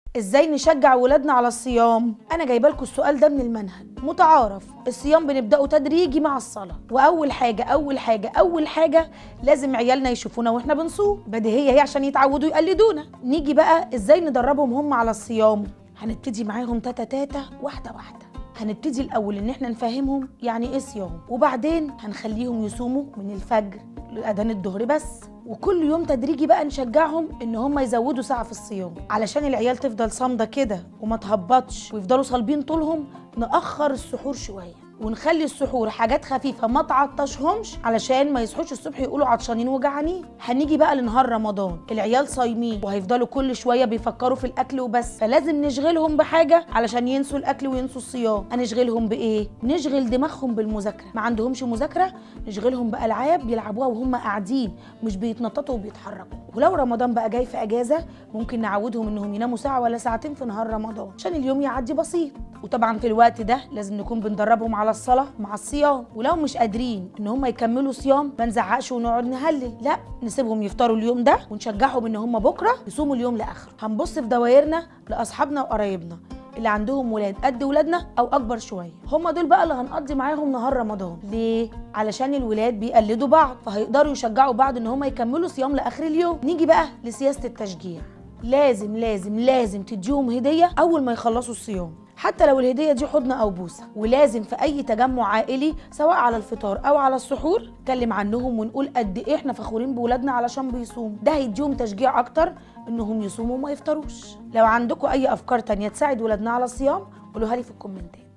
ازاي نشجع ولادنا على الصيام انا جايبه لكم السؤال ده من المنهج متعارف الصيام بنبداه تدريجي مع الصلاه واول حاجه اول حاجه اول حاجه لازم عيالنا يشوفونا واحنا بنصوم بديهيه هي عشان يتعودوا يقلدونا نيجي بقى ازاي ندربهم هم على الصيام هنبتدي معاهم تاتا تاتا واحده واحده هنبتدي الاول ان احنا نفهمهم يعني ايه صيام وبعدين هنخليهم يصوموا من الفجر لاذان الظهر بس وكل يوم تدريجي بقى نشجعهم ان هم يزودوا ساعه في الصيام علشان العيال تفضل صامده كده وما تهبطش ويفضلوا صالبين طولهم ناخر السحور شويه ونخلي السحور حاجات خفيفه ما تعطشهمش علشان ما يصحوش الصبح يقولوا عطشانين وجعانين هنيجي بقى لنهار رمضان العيال صايمين وهيفضلوا كل شويه بيفكروا في الاكل وبس فلازم نشغلهم بحاجه علشان ينسوا الاكل وينسوا الصيام هنشغلهم بايه نشغل دماغهم بالمذاكره ما عندهمش مذاكره نشغلهم بالعاب يلعبوها وهم قاعدين مش بيتنططوا وبيتحركوا ولو رمضان بقى جاي في اجازه ممكن نعودهم انهم يناموا ساعه ولا ساعتين في نهار رمضان عشان اليوم يعدي بسيط وطبعا في الوقت ده لازم نكون بندربهم على الصلاه مع الصيام ولو مش قادرين ان هم يكملوا صيام ما نزعقش ونقعد نهلل لا نسيبهم يفطروا اليوم ده ونشجعهم ان هم بكره يصوموا اليوم لاخره هنبص في دوايرنا لاصحابنا وقرايبنا اللي عندهم ولاد قد ولادنا او اكبر شويه هم دول بقى اللي هنقضي معاهم نهار رمضان ليه علشان الولاد بيقلدوا بعض فهيقدروا يشجعوا بعض ان هم يكملوا صيام لاخر اليوم نيجي بقى لسياسه التشجيع لازم لازم لازم تديهم هديه اول ما يخلصوا الصيام حتى لو الهديه دي حضن او بوسه ولازم في اي تجمع عائلي سواء على الفطار او على السحور نتكلم عنهم ونقول قد ايه احنا فخورين بولادنا علشان بيصوموا ده هيديهم تشجيع اكتر انهم يصوموا وما يفطروش لو عندكم اي افكار تانية تساعد ولادنا على الصيام قولوها لي في الكومنتات